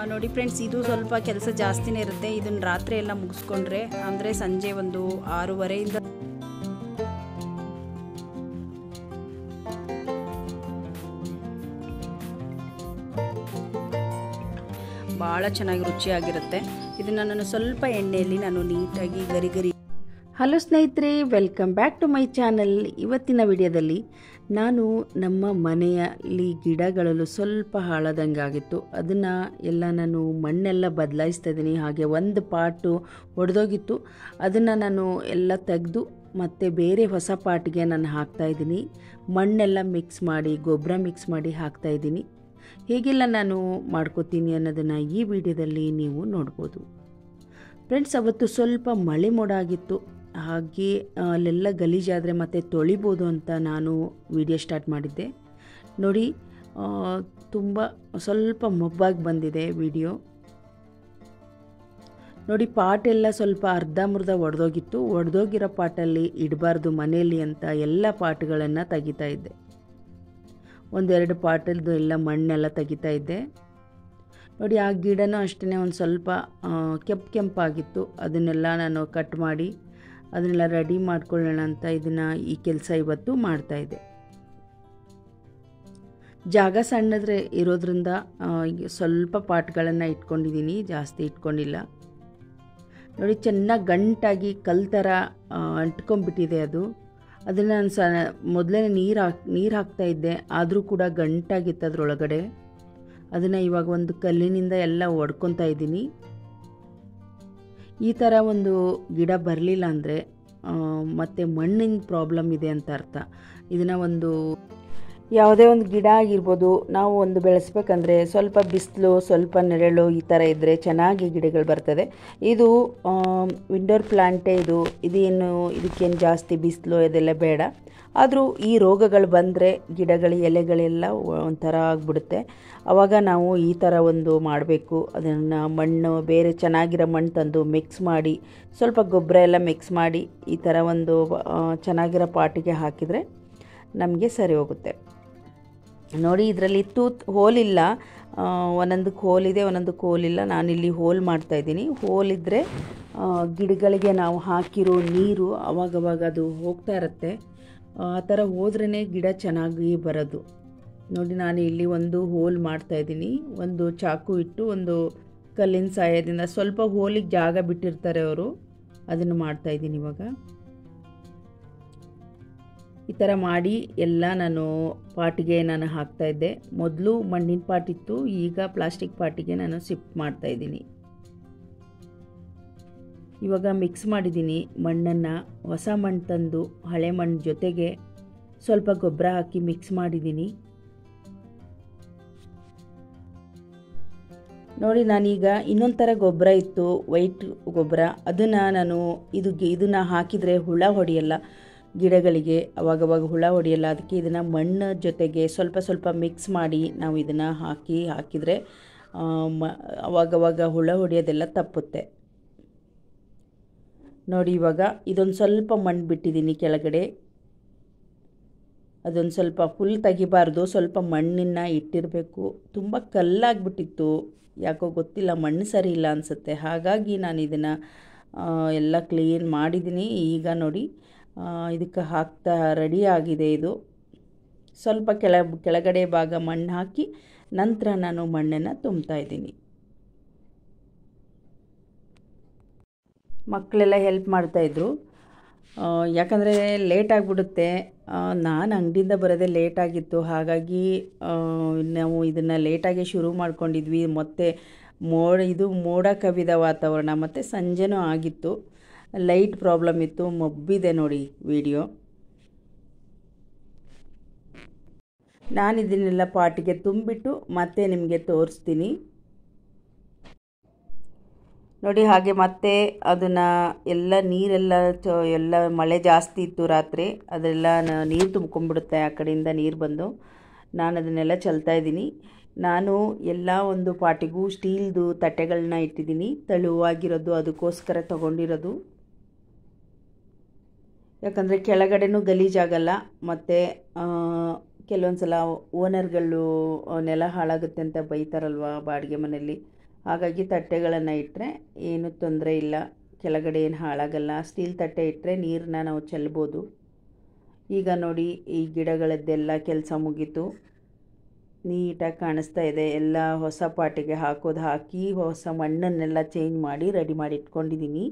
ನೋಡಿ ಫ್ರೆಂಡ್ಸ್ ಇದು ಸ್ವಲ್ಪ ಕೆಲಸ ಜಾಸ್ತಿನೇ ಇರುತ್ತೆ ಇದನ್ನು ರಾತ್ರಿ ಎಲ್ಲ ಮುಗಿಸ್ಕೊಂಡ್ರೆ ಅಂದರೆ ಸಂಜೆ ಒಂದು ಆರೂವರೆಯಿಂದ ಭಾಳ ಚೆನ್ನಾಗಿ ರುಚಿಯಾಗಿರುತ್ತೆ ಇದನ್ನು ನಾನು ಸ್ವಲ್ಪ ಎಣ್ಣೆಯಲ್ಲಿ ನಾನು ನೀಟಾಗಿ ಗರಿ ಗರಿ ಹಲೋ ಸ್ನೇಹಿತರೆ welcome back to my channel ಇವತ್ತಿನ ವಿಡಿಯೋದಲ್ಲಿ ನಾನು ನಮ್ಮ ಮನೆಯಲ್ಲಿ ಗಿಡಗಳಲ್ಲೂ ಸ್ವಲ್ಪ ಹಾಳಾದಂಗಾಗಿತ್ತು ಅದನ್ನು ಎಲ್ಲ ನಾನು ಮಣ್ಣೆಲ್ಲ ಬದಲಾಯಿಸ್ತಾ ಇದ್ದೀನಿ ಹಾಗೆ ಒಂದು ಪಾಟು ಒಡೆದೋಗಿತ್ತು ಅದನ್ನು ನಾನು ಎಲ್ಲ ತೆಗೆದು ಮತ್ತು ಬೇರೆ ಹೊಸ ಪಾಟಿಗೆ ನಾನು ಹಾಕ್ತಾಯಿದ್ದೀನಿ ಮಣ್ಣೆಲ್ಲ ಮಿಕ್ಸ್ ಮಾಡಿ ಗೊಬ್ಬರ ಮಿಕ್ಸ್ ಮಾಡಿ ಹಾಕ್ತಾಯಿದ್ದೀನಿ ಹೇಗೆಲ್ಲ ನಾನು ಮಾಡ್ಕೋತೀನಿ ಅನ್ನೋದನ್ನು ಈ ವಿಡಿಯೋದಲ್ಲಿ ನೀವು ನೋಡ್ಬೋದು ಫ್ರೆಂಡ್ಸ್ ಅವತ್ತು ಸ್ವಲ್ಪ ಮಳೆ ಮೋಡ ಆಗಿತ್ತು ಹಾಗೆ ಅಲ್ಲೆಲ್ಲ ಗಲೀಜಾದರೆ ಮತ್ತೆ ತೊಳಿಬೋದು ಅಂತ ನಾನು ವಿಡಿಯೋ ಸ್ಟಾರ್ಟ್ ಮಾಡಿದ್ದೆ ನೋಡಿ ತುಂಬ ಸ್ವಲ್ಪ ಮೊಬ್ಬಾಗಿ ಬಂದಿದೆ ವಿಡಿಯೋ ನೋಡಿ ಪಾಟೆಲ್ಲ ಸ್ವಲ್ಪ ಅರ್ಧಂಬರ್ಧ ಒಡೆದೋಗಿತ್ತು ಒಡೆದೋಗಿರೋ ಪಾಟಲ್ಲಿ ಇಡಬಾರ್ದು ಮನೆಯಲ್ಲಿ ಅಂತ ಎಲ್ಲ ಪಾಟ್ಗಳನ್ನು ತೆಗಿತಾ ಇದ್ದೆ ಒಂದೆರಡು ಪಾಟಲ್ದು ಎಲ್ಲ ಮಣ್ಣೆಲ್ಲ ತೆಗಿತಾ ಇದ್ದೆ ನೋಡಿ ಆ ಗಿಡನೂ ಅಷ್ಟೇ ಒಂದು ಸ್ವಲ್ಪ ಕೆಂಪು ಕೆಂಪಾಗಿತ್ತು ಅದನ್ನೆಲ್ಲ ನಾನು ಕಟ್ ಮಾಡಿ ಅದನ್ನೆಲ್ಲ ರೆಡಿ ಮಾಡ್ಕೊಳ್ಳೋಣ ಅಂತ ಇದನ್ನು ಈ ಕೆಲಸ ಇವತ್ತು ಮಾಡ್ತಾಯಿದ್ದೆ ಜಾಗ ಸಣ್ಣದ್ರೆ ಇರೋದ್ರಿಂದ ಸ್ವಲ್ಪ ಪಾಟ್ಗಳನ್ನು ಇಟ್ಕೊಂಡಿದ್ದೀನಿ ಜಾಸ್ತಿ ಇಟ್ಕೊಂಡಿಲ್ಲ ನೋಡಿ ಚೆನ್ನಾಗಿ ಗಂಟಾಗಿ ಕಲ್ ಥರ ಅಂಟ್ಕೊಂಡ್ಬಿಟ್ಟಿದೆ ಅದು ಅದನ್ನು ನಾನು ಸ ಮೊದಲೇ ನೀರು ಹಾಕಿ ನೀರು ಹಾಕ್ತಾ ಇದ್ದೆ ಆದರೂ ಕೂಡ ಗಂಟಾಗಿತ್ತು ಅದರೊಳಗಡೆ ಅದನ್ನು ಇವಾಗ ಒಂದು ಕಲ್ಲಿನಿಂದ ಎಲ್ಲ ಒಡ್ಕೊತಾ ಇದ್ದೀನಿ ಈ ಥರ ಒಂದು ಗಿಡ ಬರಲಿಲ್ಲ ಅಂದರೆ ಮತ್ತು ಮಣ್ಣಿನ ಪ್ರಾಬ್ಲಮ್ ಇದೆ ಅಂತ ಅರ್ಥ ಇದನ್ನು ಒಂದು ಯಾವುದೇ ಒಂದು ಗಿಡ ಆಗಿರ್ಬೋದು ನಾವು ಒಂದು ಬೆಳೆಸ್ಬೇಕಂದ್ರೆ ಸ್ವಲ್ಪ ಬಿಸಿಲು ಸ್ವಲ್ಪ ನೆರಳು ಈ ಥರ ಇದ್ದರೆ ಚೆನ್ನಾಗಿ ಗಿಡಗಳು ಬರ್ತದೆ ಇದು ವಿಂಡೋರ್ ಪ್ಲಾಂಟೇ ಇದು ಇದೇನು ಇದಕ್ಕೇನು ಜಾಸ್ತಿ ಬಿಸಿಲು ಇದೆಲ್ಲ ಬೇಡ ಆದರೂ ಈ ರೋಗಗಳು ಬಂದರೆ ಗಿಡಗಳ ಎಲೆಗಳೆಲ್ಲ ಒಂಥರ ಆಗಿಬಿಡುತ್ತೆ ಆವಾಗ ನಾವು ಈ ಥರ ಒಂದು ಮಾಡಬೇಕು ಅದನ್ನು ಮಣ್ಣು ಬೇರೆ ಚೆನ್ನಾಗಿರೋ ಮಣ್ಣು ತಂದು ಮಿಕ್ಸ್ ಮಾಡಿ ಸ್ವಲ್ಪ ಗೊಬ್ಬರ ಎಲ್ಲ ಮಿಕ್ಸ್ ಮಾಡಿ ಈ ಥರ ಒಂದು ಚೆನ್ನಾಗಿರೋ ಪಾಟಿಗೆ ಹಾಕಿದರೆ ನಮಗೆ ಸರಿ ಹೋಗುತ್ತೆ ನೋಡಿ ಇದರಲ್ಲಿ ತೂತ್ ಹೋಲಿಲ್ಲ ಒಂದೊಂದಕ್ಕೆ ಹೋಲಿದೆ ಒಂದೊಂದಕ್ಕೆ ಹೋಲಿಲ್ಲ ನಾನಿಲ್ಲಿ ಹೋಲ್ ಮಾಡ್ತಾಯಿದ್ದೀನಿ ಹೋಲಿದ್ದರೆ ಗಿಡಗಳಿಗೆ ನಾವು ಹಾಕಿರೋ ನೀರು ಅವಾಗವಾಗ ಅದು ಹೋಗ್ತಾ ಇರುತ್ತೆ ಆ ಥರ ಹೋದ್ರೇ ಗಿಡ ಚೆನ್ನಾಗಿ ಬರೋದು ನೋಡಿ ನಾನು ಇಲ್ಲಿ ಒಂದು ಹೋಲ್ ಮಾಡ್ತಾಯಿದ್ದೀನಿ ಒಂದು ಚಾಕು ಇಟ್ಟು ಒಂದು ಕಲ್ಲಿನ ಸಹಾಯದಿಂದ ಸ್ವಲ್ಪ ಹೋಲಿಗೆ ಜಾಗ ಬಿಟ್ಟಿರ್ತಾರೆ ಅವರು ಅದನ್ನು ಮಾಡ್ತಾಯಿದ್ದೀನಿ ಇವಾಗ ಈ ಥರ ಮಾಡಿ ಎಲ್ಲ ನಾನು ಪಾಟಿಗೆ ನಾನು ಹಾಕ್ತಾಯಿದ್ದೆ ಮೊದಲು ಮಣ್ಣಿನ ಪಾಟಿತ್ತು ಈಗ ಪ್ಲಾಸ್ಟಿಕ್ ಪಾಟಿಗೆ ನಾನು ಶಿಫ್ಟ್ ಮಾಡ್ತಾಯಿದ್ದೀನಿ ಇವಾಗ ಮಿಕ್ಸ್ ಮಾಡಿದ್ದೀನಿ ಮಣ್ಣನ್ನು ಹೊಸ ಮಣ್ಣು ತಂದು ಹಳೆ ಮಣ್ಣು ಜೊತೆಗೆ ಸ್ವಲ್ಪ ಗೊಬ್ಬರ ಹಾಕಿ ಮಿಕ್ಸ್ ಮಾಡಿದ್ದೀನಿ ನೋಡಿ ನಾನೀಗ ಇನ್ನೊಂದು ಥರ ಗೊಬ್ಬರ ಇತ್ತು ವೈಟ್ ಗೊಬ್ಬರ ಅದನ್ನು ನಾನು ಇದು ಇದನ್ನು ಹಾಕಿದರೆ ಹುಳ ಹೊಡೆಯಲ್ಲ ಗಿಡಗಳಿಗೆ ಅವಾಗವಾಗ ಹುಳ ಹೊಡೆಯಲ್ಲ ಅದಕ್ಕೆ ಇದನ್ನು ಮಣ್ಣು ಜೊತೆಗೆ ಸ್ವಲ್ಪ ಸ್ವಲ್ಪ ಮಿಕ್ಸ್ ಮಾಡಿ ನಾವು ಇದನ್ನು ಹಾಕಿ ಹಾಕಿದರೆ ಮ ಅವಾಗವಾಗ ಹುಳ ಹೊಡೆಯೋದೆಲ್ಲ ತಪ್ಪುತ್ತೆ ನೋಡಿ ಇವಾಗ ಇದೊಂದು ಸ್ವಲ್ಪ ಮಣ್ಣು ಬಿಟ್ಟಿದ್ದೀನಿ ಕೆಳಗಡೆ ಅದೊಂದು ಸ್ವಲ್ಪ ಫುಲ್ ತೆಗಿಬಾರ್ದು ಸ್ವಲ್ಪ ಮಣ್ಣನ್ನು ಇಟ್ಟಿರಬೇಕು ತುಂಬ ಕಲ್ಲಾಗಿಬಿಟ್ಟಿತ್ತು ಯಾಕೋ ಗೊತ್ತಿಲ್ಲ ಮಣ್ಣು ಸರಿ ಇಲ್ಲ ಅನಿಸುತ್ತೆ ಹಾಗಾಗಿ ನಾನು ಇದನ್ನು ಎಲ್ಲ ಕ್ಲೀನ್ ಮಾಡಿದ್ದೀನಿ ಈಗ ನೋಡಿ ಇದಕ್ಕೆ ಹಾಕ್ತಾ ರೆಡಿ ಆಗಿದೆ ಇದು ಸ್ವಲ್ಪ ಕೆಳ ಕೆಳಗಡೆ ಭಾಗ ಮಣ್ಣು ಹಾಕಿ ನಂತರ ನಾನು ಮಣ್ಣನ್ನು ತುಂಬ್ತಾ ಇದ್ದೀನಿ ಮಕ್ಕಳೆಲ್ಲ ಹೆಲ್ಪ್ ಮಾಡ್ತಾಯಿದ್ರು ಯಾಕಂದರೆ ಲೇಟ್ ಆಗಿಬಿಡುತ್ತೆ ನಾನು ಅಂಗಡಿಯಿಂದ ಬರೋದೇ ಲೇಟ್ ಆಗಿತ್ತು ಹಾಗಾಗಿ ನಾವು ಇದನ್ನು ಲೇಟಾಗಿ ಶುರು ಮಾಡ್ಕೊಂಡಿದ್ವಿ ಮತ್ತು ಮೋಡ ಇದು ಮೋಡ ಕವಿದ ವಾತಾವರಣ ಮತ್ತು ಸಂಜೆನೂ ಆಗಿತ್ತು ಲೈಟ್ ಪ್ರಾಬ್ಲಮ್ ಇತ್ತು ಮೊಬ್ಬಿದೆ ನೋಡಿ ವಿಡಿಯೋ ನಾನು ಇದನ್ನೆಲ್ಲ ಪಾಟಿಗೆ ತುಂಬಿಟ್ಟು ಮತ್ತೆ ನಿಮಗೆ ತೋರಿಸ್ತೀನಿ ನೋಡಿ ಹಾಗೆ ಮತ್ತೆ ಅದನ್ನು ಎಲ್ಲ ನೀರೆಲ್ಲ ಚ ಎಲ್ಲ ಮಳೆ ಜಾಸ್ತಿ ಇತ್ತು ರಾತ್ರಿ ಅದೆಲ್ಲ ನೀರು ತುಂಬ್ಕೊಂಡ್ಬಿಡುತ್ತೆ ಆ ಕಡೆಯಿಂದ ನೀರು ಬಂದು ನಾನು ಅದನ್ನೆಲ್ಲ ಚೆಲ್ತಾ ಇದ್ದೀನಿ ನಾನು ಎಲ್ಲ ಒಂದು ಪಾಟಿಗೂ ಸ್ಟೀಲ್ದು ತಟ್ಟೆಗಳನ್ನ ಇಟ್ಟಿದ್ದೀನಿ ತೆಳುವಾಗಿರೋದು ಅದಕ್ಕೋಸ್ಕರ ತಗೊಂಡಿರೋದು ಯಾಕಂದರೆ ಕೆಳಗಡೆನೂ ಗಲೀಜಾಗಲ್ಲ ಮತ್ತು ಕೆಲವೊಂದು ಸಲ ಓನರ್ಗಳು ನೆಲ ಹಾಳಾಗುತ್ತೆ ಅಂತ ಬೈತಾರಲ್ವ ಬಾಡಿಗೆ ಮನೆಯಲ್ಲಿ ಹಾಗಾಗಿ ತಟ್ಟೆಗಳನ್ನು ಇಟ್ಟರೆ ಏನು ತೊಂದರೆ ಇಲ್ಲ ಕೆಳಗಡೆ ಏನು ಹಾಳಾಗಲ್ಲ ಸ್ಟೀಲ್ ತಟ್ಟೆ ಇಟ್ಟರೆ ನೀರನ್ನ ನಾವು ಚೆಲ್ಬೋದು ಈಗ ನೋಡಿ ಈ ಗಿಡಗಳದ್ದೆಲ್ಲ ಕೆಲಸ ಮುಗೀತು ನೀಟಾಗಿ ಕಾಣಿಸ್ತಾ ಇದೆ ಎಲ್ಲ ಹೊಸ ಪಾಟಿಗೆ ಹಾಕೋದು ಹಾಕಿ ಹೊಸ ಮಣ್ಣನ್ನೆಲ್ಲ ಚೇಂಜ್ ಮಾಡಿ ರೆಡಿ ಮಾಡಿ ಇಟ್ಕೊಂಡಿದ್ದೀನಿ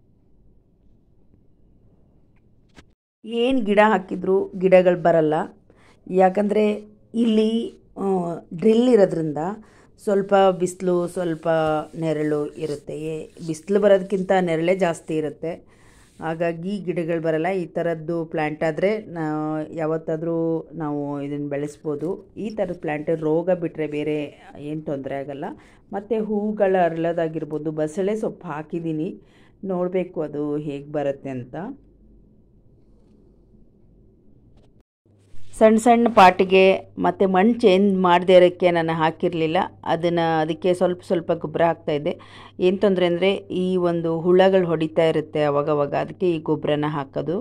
ಏನು ಗಿಡ ಹಾಕಿದರೂ ಗಿಡಗಳು ಬರಲ್ಲ ಯಾಕಂದರೆ ಇಲ್ಲಿ ಡ್ರಿಲ್ ಇರೋದ್ರಿಂದ ಸ್ವಲ್ಪ ಬಿಸಿಲು ಸ್ವಲ್ಪ ನೆರಳು ಇರುತ್ತೆ ಬಿಸಿಲು ಬರೋದಕ್ಕಿಂತ ನೆರಳೇ ಜಾಸ್ತಿ ಇರುತ್ತೆ ಹಾಗಾಗಿ ಗಿಡಗಳು ಬರಲ್ಲ ಈ ಥರದ್ದು ಪ್ಲ್ಯಾಂಟ್ ಆದರೆ ಯಾವತ್ತಾದರೂ ನಾವು ಇದನ್ನು ಬೆಳೆಸ್ಬೋದು ಈ ಥರದ ಪ್ಲ್ಯಾಂಟ್ ರೋಗ ಬಿಟ್ಟರೆ ಬೇರೆ ಏನು ತೊಂದರೆ ಆಗಲ್ಲ ಮತ್ತು ಹೂಗಳ ಅರಳೋದಾಗಿರ್ಬೋದು ಬಸಳೆ ಸೊಪ್ಪು ಹಾಕಿದ್ದೀನಿ ನೋಡಬೇಕು ಅದು ಹೇಗೆ ಬರುತ್ತೆ ಅಂತ ಸಣ್ಣ ಸಣ್ಣ ಪಾಟಿಗೆ ಮತ್ತು ಮಣ್ಣು ಚೇಂಜ್ ಮಾಡದೇ ಇರೋಕ್ಕೆ ನಾನು ಹಾಕಿರಲಿಲ್ಲ ಅದನ್ನು ಅದಕ್ಕೆ ಸ್ವಲ್ಪ ಸ್ವಲ್ಪ ಗೊಬ್ಬರ ಹಾಕ್ತಾಯಿದ್ದೆ ಏನು ತೊಂದರೆ ಅಂದರೆ ಈ ಒಂದು ಹುಳಗಳು ಹೊಡಿತಾ ಇರುತ್ತೆ ಅವಾಗವಾಗ ಅದಕ್ಕೆ ಈ ಗೊಬ್ಬರನ ಹಾಕೋದು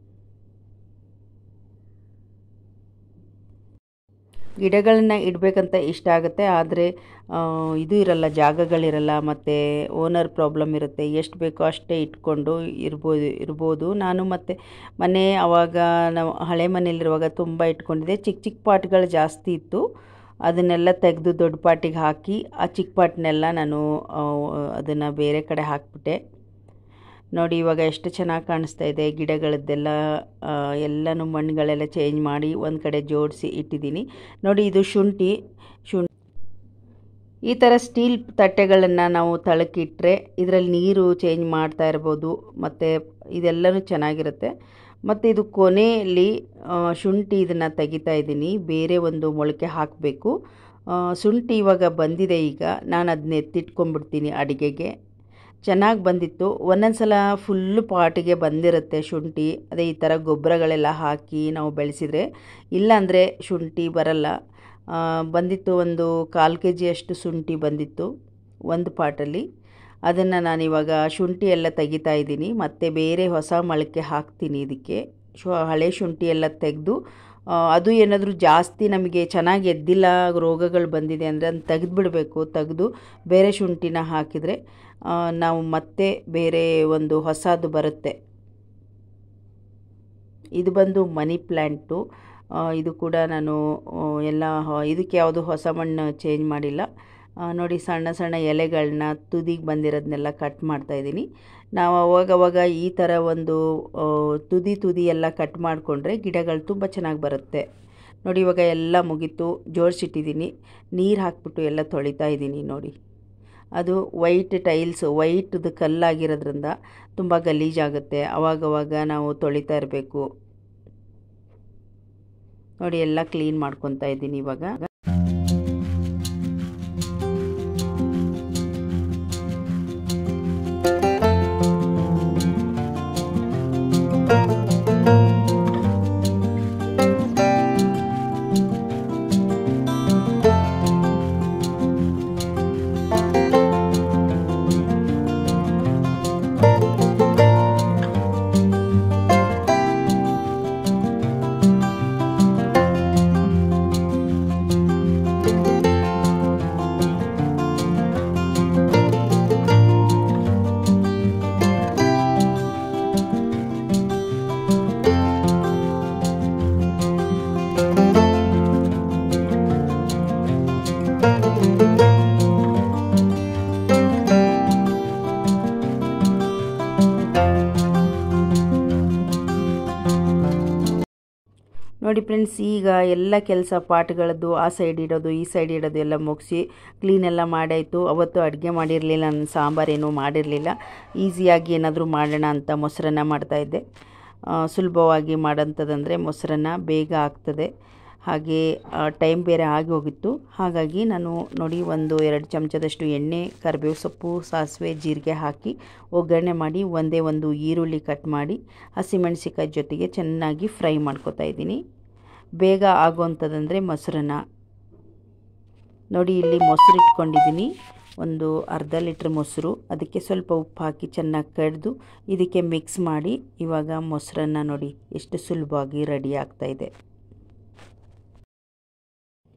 ಗಿಡಗಳನ್ನ ಇಡಬೇಕಂತ ಇಷ್ಟ ಆಗುತ್ತೆ ಆದರೆ ಇದು ಇರಲ್ಲ ಜಾಗಗಳಿರಲ್ಲ ಮತ್ತು ಓನರ್ ಪ್ರಾಬ್ಲಮ್ ಇರುತ್ತೆ ಎಷ್ಟು ಬೇಕೋ ಅಷ್ಟೇ ಇಟ್ಕೊಂಡು ಇರ್ಬೋದು ಇರ್ಬೋದು ನಾನು ಮತ್ತು ಮನೆ ಆವಾಗ ನಾವು ಹಳೆ ಮನೇಲಿರುವಾಗ ತುಂಬ ಇಟ್ಕೊಂಡಿದ್ದೆ ಚಿಕ್ಕ ಚಿಕ್ಕ ಪಾಟ್ಗಳು ಜಾಸ್ತಿ ಇತ್ತು ಅದನ್ನೆಲ್ಲ ತೆಗೆದು ದೊಡ್ಡ ಪಾಟಿಗೆ ಹಾಕಿ ಆ ಚಿಕ್ಕ ಪಾಟ್ನೆಲ್ಲ ನಾನು ಅದನ್ನು ಬೇರೆ ಕಡೆ ಹಾಕಿಬಿಟ್ಟೆ ನೋಡಿ ಇವಾಗ ಎಷ್ಟು ಚೆನ್ನಾಗಿ ಕಾಣಿಸ್ತಾ ಇದೆ ಗಿಡಗಳದ್ದೆಲ್ಲ ಎಲ್ಲನೂ ಮಣ್ಣುಗಳೆಲ್ಲ ಚೇಂಜ್ ಮಾಡಿ ಒಂದು ಕಡೆ ಜೋಡಿಸಿ ಇಟ್ಟಿದ್ದೀನಿ ನೋಡಿ ಇದು ಶುಂಠಿ ಶುಂಠಿ ಈ ಥರ ಸ್ಟೀಲ್ ತಟ್ಟೆಗಳನ್ನು ನಾವು ತಳಕ್ಕಿಟ್ರೆ ಇದರಲ್ಲಿ ನೀರು ಚೇಂಜ್ ಮಾಡ್ತಾ ಇರ್ಬೋದು ಮತ್ತು ಇದೆಲ್ಲನೂ ಚೆನ್ನಾಗಿರುತ್ತೆ ಮತ್ತು ಇದು ಕೊನೆಯಲ್ಲಿ ಶುಂಠಿ ಇದನ್ನು ತೆಗಿತಾ ಇದ್ದೀನಿ ಬೇರೆ ಒಂದು ಮೊಳಕೆ ಹಾಕಬೇಕು ಶುಂಠಿ ಇವಾಗ ಬಂದಿದೆ ಈಗ ನಾನು ಅದನ್ನ ಎತ್ತಿಟ್ಕೊಂಡ್ಬಿಡ್ತೀನಿ ಅಡುಗೆಗೆ ಚೆನ್ನಾಗಿ ಬಂದಿತ್ತು ಒಂದೊಂದು ಸಲ ಫುಲ್ಲು ಪಾಟಿಗೆ ಬಂದಿರುತ್ತೆ ಶುಂಠಿ ಅದೇ ಈ ಥರ ಗೊಬ್ಬರಗಳೆಲ್ಲ ಹಾಕಿ ನಾವು ಬೆಳೆಸಿದರೆ ಇಲ್ಲಾಂದರೆ ಶುಂಠಿ ಬರಲ್ಲ ಬಂದಿತ್ತು ಒಂದು ಕಾಲು ಕೆ ಜಿಯಷ್ಟು ಶುಂಠಿ ಬಂದಿತ್ತು ಒಂದು ಪಾಟಲ್ಲಿ ಅದನ್ನು ನಾನಿವಾಗ ಶುಂಠಿ ಎಲ್ಲ ತೆಗಿತಾ ಇದ್ದೀನಿ ಮತ್ತು ಬೇರೆ ಹೊಸ ಮೊಳಕೆ ಹಾಕ್ತೀನಿ ಇದಕ್ಕೆ ಶು ಹಳೆ ಶುಂಠಿ ಎಲ್ಲ ತೆಗೆದು ಅದು ಏನಾದರೂ ಜಾಸ್ತಿ ನಮಗೆ ಚೆನ್ನಾಗಿ ಎದ್ದಿಲ್ಲ ರೋಗಗಳು ಬಂದಿದೆ ಅಂದರೆ ಅದನ್ನು ತೆಗೆದುಬಿಡಬೇಕು ತೆಗೆದು ಬೇರೆ ಶುಂಠಿನ ಹಾಕಿದರೆ ನಾವು ಮತ್ತೆ ಬೇರೆ ಒಂದು ಹೊಸದು ಬರುತ್ತೆ ಇದು ಬಂದು ಮನಿ ಪ್ಲ್ಯಾಂಟು ಇದು ಕೂಡ ನಾನು ಎಲ್ಲ ಇದಕ್ಕೆ ಯಾವುದು ಹೊಸ ಮಣ್ಣು ಚೇಂಜ್ ಮಾಡಿಲ್ಲ ನೋಡಿ ಸಣ್ಣ ಸಣ್ಣ ಎಲೆಗಳನ್ನ ತುದಿಗೆ ಬಂದಿರೋದನ್ನೆಲ್ಲ ಕಟ್ ಮಾಡ್ತಾಯಿದ್ದೀನಿ ನಾವು ಅವಾಗವಾಗ ಈ ಥರ ಒಂದು ತುದಿ ತುದಿ ಎಲ್ಲ ಕಟ್ ಮಾಡಿಕೊಂಡ್ರೆ ಗಿಡಗಳು ತುಂಬ ಚೆನ್ನಾಗಿ ಬರುತ್ತೆ ನೋಡಿ ಇವಾಗ ಎಲ್ಲ ಮುಗೀತು ಜೋಡಿಸಿಟ್ಟಿದ್ದೀನಿ ನೀರು ಹಾಕ್ಬಿಟ್ಟು ಎಲ್ಲ ತೊಳಿತಾ ಇದ್ದೀನಿ ನೋಡಿ ಅದು ವೈಟ್ ಟೈಲ್ಸು ವೈಟ್ದು ಕಲ್ಲಾಗಿರೋದ್ರಿಂದ ತುಂಬ ಗಲೀಜಾಗುತ್ತೆ ಅವಾಗವಾಗ ನಾವು ತೊಳಿತಾ ಇರಬೇಕು ನೋಡಿ ಎಲ್ಲ ಕ್ಲೀನ್ ಮಾಡ್ಕೊತಾ ಇದ್ದೀನಿ ಇವಾಗ ನೋಡಿ ಫ್ರೆಂಡ್ಸ್ ಈಗ ಎಲ್ಲ ಕೆಲಸ ಪಾಟ್ಗಳದ್ದು ಆ ಸೈಡ್ ಇಡೋದು ಈ ಸೈಡ್ ಇಡೋದು ಎಲ್ಲ ಮುಗಿಸಿ ಕ್ಲೀನ್ ಎಲ್ಲ ಮಾಡಾಯಿತು ಅವತ್ತು ಅಡುಗೆ ಮಾಡಿರಲಿಲ್ಲ ನಾನು ಸಾಂಬಾರೇನು ಮಾಡಿರಲಿಲ್ಲ ಈಸಿಯಾಗಿ ಏನಾದರೂ ಮಾಡೋಣ ಅಂತ ಮೊಸರನ್ನ ಮಾಡ್ತಾಯಿದ್ದೆ ಸುಲಭವಾಗಿ ಮಾಡೋಂಥದ್ದಂದರೆ ಮೊಸರನ್ನ ಬೇಗ ಆಗ್ತದೆ ಹಾಗೆ ಟೈಮ್ ಬೇರೆ ಆಗಿ ಹೋಗಿತ್ತು ಹಾಗಾಗಿ ನಾನು ನೋಡಿ ಒಂದು ಎರಡು ಚಮಚದಷ್ಟು ಎಣ್ಣೆ ಕರಿಬೇವು ಸೊಪ್ಪು ಸಾಸಿವೆ ಜೀರಿಗೆ ಹಾಕಿ ಒಗ್ಗರಣೆ ಮಾಡಿ ಒಂದೇ ಒಂದು ಈರುಳ್ಳಿ ಕಟ್ ಮಾಡಿ ಹಸಿಮೆಣಸಿಕಾಯಿ ಜೊತೆಗೆ ಚೆನ್ನಾಗಿ ಫ್ರೈ ಮಾಡ್ಕೊತಾ ಇದ್ದೀನಿ ಬೇಗ ಆಗುವಂಥದ್ದಂದರೆ ಮೊಸರನ್ನ ನೋಡಿ ಇಲ್ಲಿ ಮೊಸರು ಇಟ್ಕೊಂಡಿದ್ದೀನಿ ಒಂದು ಅರ್ಧ ಲೀಟ್ರ್ ಮೊಸರು ಅದಕ್ಕೆ ಸ್ವಲ್ಪ ಉಪ್ಪು ಹಾಕಿ ಚೆನ್ನಾಗಿ ಕಡ್ದು ಇದಕ್ಕೆ ಮಿಕ್ಸ್ ಮಾಡಿ ಇವಾಗ ಮೊಸರನ್ನ ನೋಡಿ ಎಷ್ಟು ಸುಲಭವಾಗಿ ರೆಡಿ ಆಗ್ತಾಯಿದೆ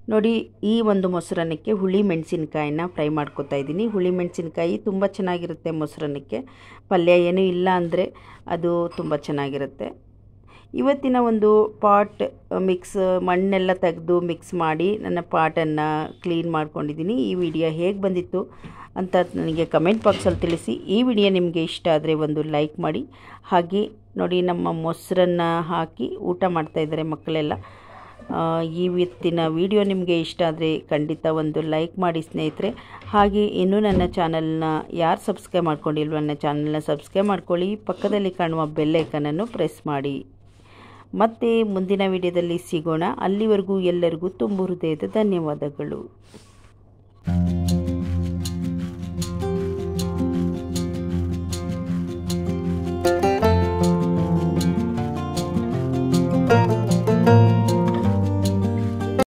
ನೋಡಿ ಈ ಒಂದು ಮೊಸರನ್ನಕ್ಕೆ ಹುಳಿ ಮೆಣಸಿನ್ಕಾಯಿನ ಫ್ರೈ ಮಾಡ್ಕೊತಾ ಇದ್ದೀನಿ ಹುಳಿ ಮೆಣಸಿನ್ಕಾಯಿ ತುಂಬ ಚೆನ್ನಾಗಿರುತ್ತೆ ಮೊಸರನ್ನಕ್ಕೆ ಪಲ್ಯ ಏನೂ ಇಲ್ಲ ಅಂದರೆ ಅದು ತುಂಬ ಚೆನ್ನಾಗಿರುತ್ತೆ ಇವತ್ತಿನ ಒಂದು ಪಾಟ್ ಮಿಕ್ಸ್ ಮಣ್ಣೆಲ್ಲ ತೆಗೆದು ಮಿಕ್ಸ್ ಮಾಡಿ ನನ್ನ ಪಾಟನ್ನು ಕ್ಲೀನ್ ಮಾಡ್ಕೊಂಡಿದ್ದೀನಿ ಈ ವಿಡಿಯೋ ಹೇಗೆ ಬಂದಿತ್ತು ಅಂತ ನನಗೆ ಕಮೆಂಟ್ ಬಾಕ್ಸಲ್ಲಿ ತಿಳಿಸಿ ಈ ವಿಡಿಯೋ ನಿಮಗೆ ಇಷ್ಟ ಆದರೆ ಒಂದು ಲೈಕ್ ಮಾಡಿ ಹಾಗೆ ನೋಡಿ ನಮ್ಮ ಮೊಸರನ್ನು ಹಾಕಿ ಊಟ ಮಾಡ್ತಾಯಿದ್ದಾರೆ ಮಕ್ಕಳೆಲ್ಲ ಇವತ್ತಿನ ವಿಡಿಯೋ ನಿಮಗೆ ಇಷ್ಟ ಆದರೆ ಖಂಡಿತ ಒಂದು ಲೈಕ್ ಮಾಡಿ ಸ್ನೇಹಿತರೆ ಹಾಗೆ ಇನ್ನೂ ನನ್ನ ಚಾನಲ್ನ ಯಾರು ಸಬ್ಸ್ಕ್ರೈಬ್ ಮಾಡ್ಕೊಂಡಿಲ್ವ ನನ್ನ ಚಾನಲ್ನ ಸಬ್ಸ್ಕ್ರೈಬ್ ಮಾಡ್ಕೊಳ್ಳಿ ಪಕ್ಕದಲ್ಲಿ ಕಾಣುವ ಬೆಲ್ಲೈಕನನ್ನು ಪ್ರೆಸ್ ಮಾಡಿ ಮತ್ತೆ ಮುಂದಿನ ವಿಡಿಯೋದಲ್ಲಿ ಸಿಗೋಣ ಅಲ್ಲಿವರೆಗೂ ಎಲ್ಲರಿಗೂ ತುಂಬ ಹೃದಯದ ಧನ್ಯವಾದಗಳು